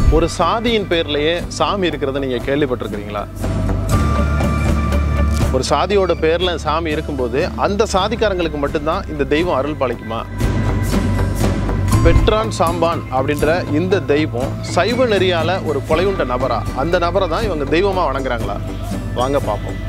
ஒரு சாதியின் பேர்லயே சாமி இருக்கிறத நீங்க கேள்விப்பட்டிருக்கிறீங்களா ஒரு சாதியோட பேர்ல சாமி இருக்கும்போது அந்த சாதிக்காரங்களுக்கு மட்டும்தான் இந்த தெய்வம் அருள் பாலிக்குமா பெட்ரான் சாம்பான் அப்படின்ற இந்த தெய்வம் சைவ நெறியால ஒரு கொலையுண்ட நபரா அந்த நபரை தான் இவங்க தெய்வமா வணங்குறாங்களா வாங்க பார்ப்போம்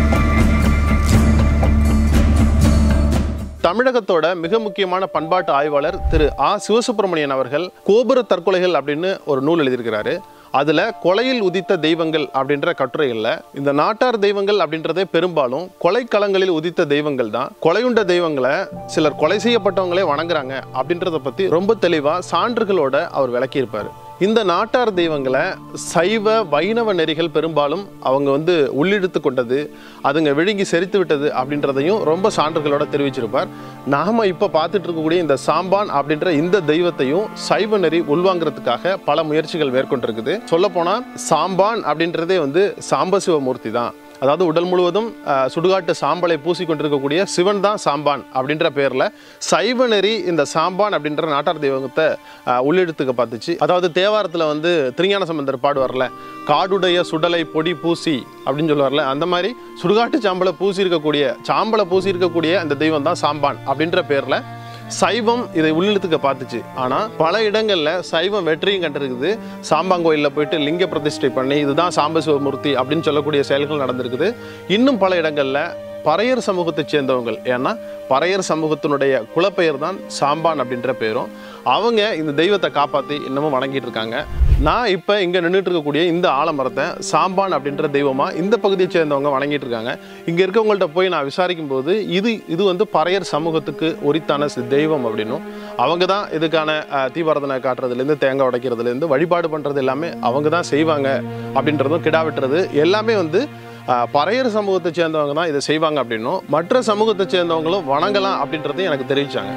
தமிழகத்தோட மிக முக்கியமான பண்பாட்டு ஆய்வாளர் திரு ஆ சிவசுப்பிரமணியன் அவர்கள் கோபுர தற்கொலைகள் அப்படின்னு ஒரு நூல் எழுதியிருக்கிறாரு அதில் கொலையில் உதித்த தெய்வங்கள் அப்படின்ற கட்டுரைகளில் இந்த நாட்டார் தெய்வங்கள் அப்படின்றதே பெரும்பாலும் கொலைக்களங்களில் உதித்த தெய்வங்கள் தான் கொலையுண்ட தெய்வங்களை சிலர் கொலை செய்யப்பட்டவங்களே வணங்குறாங்க அப்படின்றத பற்றி ரொம்ப தெளிவாக சான்றுகளோட அவர் விளக்கியிருப்பார் இந்த நாட்டார் தெய்வங்களை சைவ வைணவ நெறிகள் பெரும்பாலும் அவங்க வந்து உள்ளிழுத்து கொண்டது அதுங்க விழுங்கி செரித்து விட்டது அப்படின்றதையும் ரொம்ப சான்றுகளோட தெரிவிச்சிருப்பார் நாம இப்போ பார்த்துட்டு இருக்கக்கூடிய இந்த சாம்பான் அப்படின்ற இந்த தெய்வத்தையும் சைவ நெறி உள்வாங்கிறதுக்காக பல முயற்சிகள் மேற்கொண்டிருக்குது சொல்லப்போனா சாம்பான் அப்படின்றதே வந்து சாம்பசிவமூர்த்தி தான் அதாவது உடல் முழுவதும் அஹ், சுடுகாட்டு சாம்பலை பூசி கொண்டிருக்கக்கூடிய சிவன் தான் சாம்பான் அப்படின்ற பேரில் சைவ நெறி இந்த சாம்பான் அப்படின்ற நாட்டார் தெய்வத்தை அஹ், உள்ளெடுத்துக்க பார்த்துச்சு அதாவது தேவாரத்தில் வந்து திருஞான சம்பந்தர் பாடுவார்ல காடுடைய சுடலை பொடி பூசி அப்படின்னு சொல்லுவார்ல அந்த மாதிரி சுடுகாட்டு சாம்பலை பூசி இருக்கக்கூடிய சாம்பலை பூசி இருக்கக்கூடிய அந்த தெய்வம் தான் சாம்பான் அப்படின்ற பேரில் சைவம் இதை உள்ளிழுத்துக்க பார்த்துச்சு ஆனால் பல இடங்களில் சைவம் வெற்றியும் கண்டிருக்குது சாம்பாங்கோயிலில் போயிட்டு லிங்க பிரதிஷ்டை பண்ணி இதுதான் சாம்பசிவமூர்த்தி அப்படின்னு சொல்லக்கூடிய செயல்கள் நடந்திருக்குது இன்னும் பல இடங்களில் பறையர் சமூகத்தைச் சேர்ந்தவங்கள் ஏன்னா பறையர் சமூகத்தினுடைய குலப்பெயர் தான் சாம்பான் அப்படின்ற பேரும் அவங்க இந்த தெய்வத்தை காப்பாற்றி இன்னமும் வணங்கிட்டு இருக்காங்க நான் இப்போ இங்கே நின்றுட்டு இருக்கக்கூடிய இந்த ஆலமரத்தை சாம்பான் அப்படின்ற தெய்வமாக இந்த பகுதியை சேர்ந்தவங்க வணங்கிட்டு இருக்காங்க இங்கே இருக்கவங்கள்ட்ட போய் நான் விசாரிக்கும் போது இது இது வந்து பறையர் சமூகத்துக்கு உரித்தான சி- தெய்வம் அப்படின்னும் அவங்க தான் இதுக்கான அஹ், தீபாரதனை காட்டுறதுலேருந்து தேங்காய் உடைக்கிறதுலேருந்து வழிபாடு பண்ணுறது எல்லாமே அவங்க தான் செய்வாங்க அப்படின்றதும் கிடா வெட்டுறது எல்லாமே வந்து அஹ், பறையர் சமூகத்தை சேர்ந்தவங்க தான் இதை செய்வாங்க அப்படின்னும் மற்ற சமூகத்தை சேர்ந்தவங்களும் வணங்கலாம் அப்படின்றதையும் எனக்கு தெரிவிச்சாங்க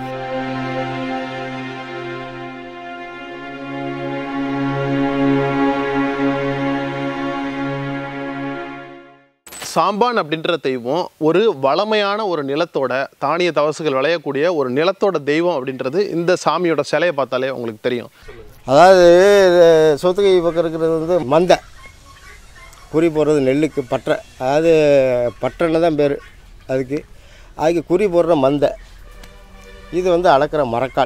சாம்பான் அப்படின்ற தெய்வம் ஒரு வளமையான ஒரு நிலத்தோட தானிய தவசுகள் விளையக்கூடிய ஒரு நிலத்தோட தெய்வம் அப்படின்றது இந்த சாமியோட சிலையை பார்த்தாலே உங்களுக்கு தெரியும் அதாவது இது சொத்துக்கை பக்கம் இருக்கிறது வந்து மந்தை குறி போடுறது நெல்லுக்கு பற்றை அதாவது பற்றைன்னு தான் பேர் அதுக்கு அதுக்கு குறி போடுற மந்தை இது வந்து அளக்கிற மரக்கால்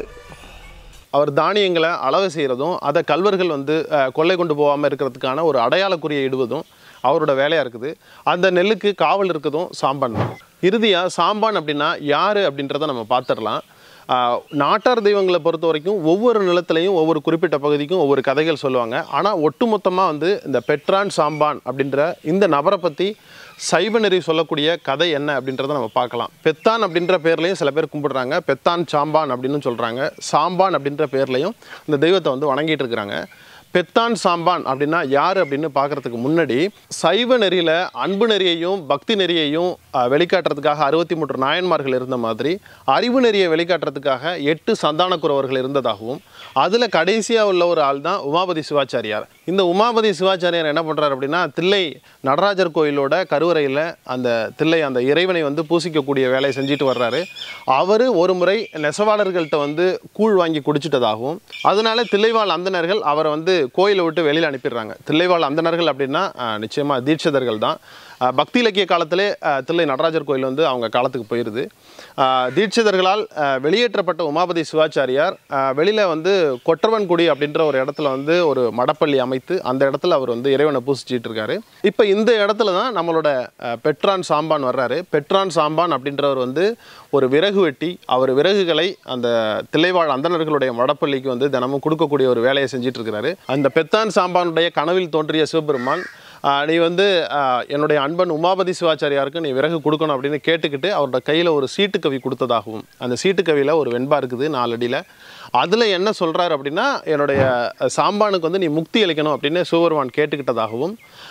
அவர் தானியங்களை அளவு செய்கிறதும் அதை கல்வர்கள் வந்து அஹ், கொள்ளை கொண்டு போகாமல் இருக்கிறதுக்கான ஒரு அடையாளக்குறியை இடுவதும் அவரோட வேலையாக இருக்குது அந்த நெல்லுக்கு காவல் இருக்கிறதும் சாம்பான் தான் இறுதியாக சாம்பான் அப்படின்னா யார் அப்படின்றத நம்ம பார்த்துடலாம் ஆஹ், நாட்டார் தெய்வங்களை பொறுத்த வரைக்கும் ஒவ்வொரு நிலத்திலையும் ஒவ்வொரு குறிப்பிட்ட பகுதிக்கும் ஒவ்வொரு கதைகள் சொல்லுவாங்க ஆனால் ஒட்டுமொத்தமாக வந்து இந்த பெட்ரான் சாம்பான் அப்படின்ற இந்த நபரை பற்றி சைவ நெறி சொல்லக்கூடிய கதை என்ன அப்படின்றத நம்ம பார்க்கலாம் பெத்தான் அப்படின்ற பேர்லையும் சில பேர் கும்பிடுறாங்க பெத்தான் சாம்பான் அப்படின்னு சொல்கிறாங்க சாம்பான் அப்படின்ற பேர்லையும் இந்த தெய்வத்தை வந்து வணங்கிட்டு இருக்கிறாங்க பெத்தான் சாம்பான் அப்படின்னா யார் அப்படின்னு பார்க்கறதுக்கு முன்னாடி சைவ நெறியில் அன்பு நெறியையும் பக்தி நெறியையும் அஹ், வெளிக்காட்டுறதுக்காக அறுபத்தி மூன்று நாயன்மார்கள் இருந்த மாதிரி அறிவு நெறியை வெளிக்காட்டுறதுக்காக எட்டு சந்தானக்குறவர்கள் இருந்ததாகவும் அதில் கடைசியாக உள்ள ஒரு ஆள் தான் உமாபதி சிவாச்சாரியார் இந்த உமாபதி சிவாச்சாரியார் என்ன பண்ணுறாரு அப்படின்னா தில்லை நடராஜர் கோயிலோட கருவறையில் அந்த தில்லை அந்த இறைவனை வந்து பூசிக்கக்கூடிய வேலையை செஞ்சுட்டு வர்றாரு அவர் ஒரு முறை நெசவாளர்கள்ட்ட வந்து கூழ் வாங்கி குடிச்சிட்டதாகவும் அதனால தில்லைவாழ் அந்தணர்கள் அவரை வந்து கோயிலை விட்டு வெளியில் அனுப்பிடுறாங்க தில்லைவாழ் அந்தணர்கள் அப்படின்னா அஹ், நிச்சயமா தீட்சிதர்கள் தான் அஹ், பக்தி இலக்கிய காலத்திலே அஹ், தில்லை நடராஜர் கோயில் வந்து அவங்க காலத்துக்கு போயிடுது அஹ், தீட்சிதர்களால் அஹ், வெளியேற்றப்பட்ட உமாபதி சிவாச்சாரியார் வெளியில் வந்து கொற்றவன்குடி அப்படின்ற ஒரு இடத்துல வந்து ஒரு மடப்பள்ளி அமைத்து அந்த இடத்துல அவர் வந்து இறைவனை பூசிச்சிட்டு இருக்காரு இப்போ இந்த இடத்துல தான் நம்மளோட அஹ், பெட்ரான் சாம்பான் வர்றாரு பெட்ரான் சாம்பான் அப்படின்றவர் வந்து ஒரு விறகு வெட்டி அவர் விறகுகளை அந்த தில்லைவாழ் அந்தணர்களுடைய மடப்பள்ளிக்கு வந்து தினமும் கொடுக்கக்கூடிய ஒரு வேலையை செஞ்சுட்டு இருக்கிறாரு அந்த பெத்தான் சாம்பானுடைய கனவில் தோன்றிய சிவபெருமான் ஆஹ், நீ வந்து ஆஹ், என்னுடைய அன்பன் உமாபதி சிவாச்சாரியாருக்கு நீ விறகு கொடுக்கணும் அப்படின்னு கேட்டுக்கிட்டு அவரோட கையில் ஒரு சீட்டுக்கவி கொடுத்ததாகவும் அந்த சீட்டுக்கவியில் ஒரு வெண்பா இருக்குது நாலடியில் அதில் என்ன சொல்கிறாரு அப்படின்னா என்னுடைய அஹ், சாம்பானுக்கு வந்து நீ முக்தி அளிக்கணும் அப்படின்னு சிவபெருமான் கேட்டுக்கிட்டதாகவும்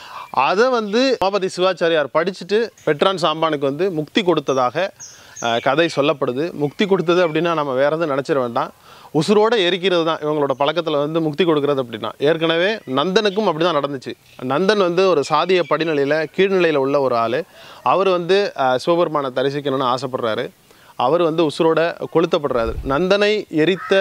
அதை வந்து உமாபதி சிவாச்சாரியார் படிச்சுட்டு பெட்ரான் சாம்பானுக்கு வந்து முக்தி கொடுத்ததாக அஹ், கதை சொல்லப்படுது முக்தி கொடுத்தது அப்படின்னா நம்ம வேற எதுவும் நினச்சிட வேண்டாம் உசுரோட எரிக்கிறது தான் இவங்களோட பழக்கத்தில் வந்து முக்தி கொடுக்கறது அப்படின்னா ஏற்கனவே நந்தனுக்கும் அப்படி தான் நடந்துச்சு நந்தன் வந்து ஒரு சாதிய படிநிலையில் கீழ்நிலையில் உள்ள ஒரு ஆள் அவர் வந்து அஹ், சிவபெருமானை தரிசிக்கணும்னு ஆசைப்படுறாரு அவர் வந்து உசுரோட கொளுத்தப்படுறாரு நந்தனை எரித்த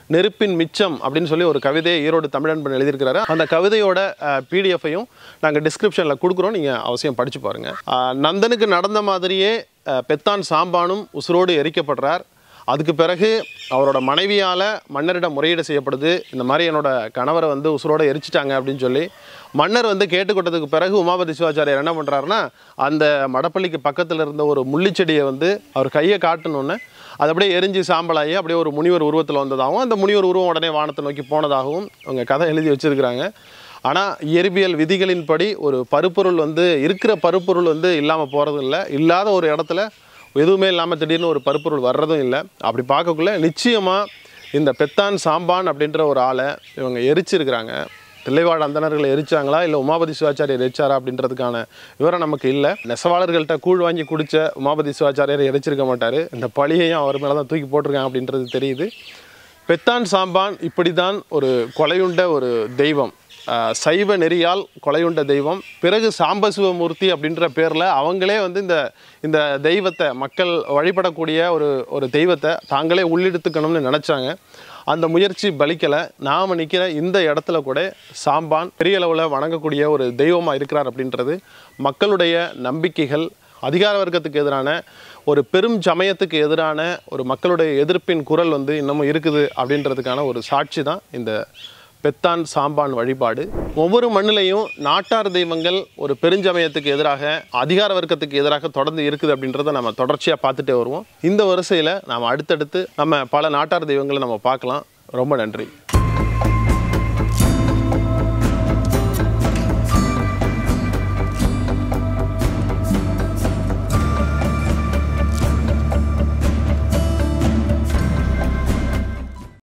நெருப்பின் மிச்சம் அப்படின்னு சொல்லி ஒரு கவிதையை ஈரோடு தமிழன்பன் எழுதியிருக்கிறாரு அந்த கவிதையோட பிடிஎஃப்பையும் நாங்கள் டிஸ்கிரிப்ஷனில் கொடுக்குறோம் நீங்கள் அவசியம் படித்து பாருங்கள் நந்தனுக்கு நடந்த மாதிரியே அஹ், பெத்தான் சாம்பானும் உசுரோடு எரிக்கப்படுறார் அதுக்கு பிறகு அவரோட மனைவியால் மன்னரிடம் முறையீடு செய்யப்படுது இந்த மாதிரி என்னோட கணவரை வந்து உசுரோட எரிச்சிட்டாங்க அப்படின்னு சொல்லி மன்னர் வந்து கேட்டுக்கொண்டதுக்கு பிறகு உமாபதி சிவாச்சாரியார் என்ன பண்ணுறாருன்னா அந்த மடப்பள்ளிக்கு பக்கத்தில் இருந்த ஒரு முள்ளிச்செடியை வந்து அவர் கையை காட்டணுன்னு அது அப்படியே எரிஞ்சு சாம்பலாகி அப்படியே ஒரு முனிவர் உருவத்தில் வந்ததாகவும் அந்த முனிவர் உருவம் உடனே வானத்தை நோக்கி போனதாகவும் அவங்க கதை எழுதி வச்சிருக்கிறாங்க ஆனால் இயற்பியல் விதிகளின்படி ஒரு பருப்பொருள் வந்து இருக்கிற பருப்பொருள் வந்து இல்லாமல் போகிறதும் இல்லை இல்லாத ஒரு இடத்துல எதுவுமே இல்லாமல் திடீர்னு ஒரு பருப்பொருள் வர்றதும் இல்லை அப்படி பார்க்கக்குள்ள நிச்சயமாக இந்த பெத்தான் சாம்பான் அப்படின்ற ஒரு ஆளை இவங்க எரிச்சிருக்கிறாங்க தில்லைவாழ் அந்தணர்களை எரிச்சாங்களா இல்லை உமாபதி சிவாச்சாரியர் எரிச்சாரா அப்படின்றதுக்கான விவரம் நமக்கு இல்லை நெசவாளர்கள்ட்ட கூழ் வாங்கி குடித்த உமாபதி சிவாச்சாரியர் எரிச்சிருக்க மாட்டார் இந்த பழியையும் அவர் மேலே தான் தூக்கி போட்டிருக்காங்க அப்படின்றது தெரியுது பெத்தான் சாம்பான் இப்படி தான் ஒரு கொலையுண்ட ஒரு தெய்வம் ஆஹ் சைவ நெறியால் கொலையுண்ட தெய்வம் பிறகு சாம்பசிவமூர்த்தி அப்படின்ற பேரில் அவங்களே வந்து இந்த இந்த தெய்வத்தை மக்கள் வழிபடக்கூடிய ஒரு ஒரு தெய்வத்தை தாங்களே உள்ளெடுத்துக்கணும்னு நினச்சாங்க அந்த முயற்சி பலிக்கலை நாம் நிற்கிற இந்த இடத்துல கூட சாம்பான் பெரிய அளவில் வணங்கக்கூடிய ஒரு தெய்வமாக இருக்கிறார் அப்படின்றது மக்களுடைய நம்பிக்கைகள் அதிகார வர்க்கத்துக்கு எதிரான ஒரு பெரும் சமயத்துக்கு எதிரான ஒரு மக்களுடைய எதிர்ப்பின் குரல் வந்து இன்னமும் இருக்குது அப்படின்றதுக்கான ஒரு சாட்சி தான் இந்த பெத்தான் சாம்பான் வழிபாடு ஒவ்வொரு மண்ணிலையும் நாட்டார் தெய்வங்கள் ஒரு பெருஞ்சமயத்துக்கு எதிராக அதிகார வர்க்கத்துக்கு எதிராக தொடர்ந்து இருக்குது அப்படின்றத நம்ம தொடர்ச்சியாக பார்த்துட்டே வருவோம் இந்த வரிசையில் நாம் அடுத்தடுத்து நம்ம பல நாட்டார் தெய்வங்களை நம்ம பார்க்கலாம் ரொம்ப நன்றி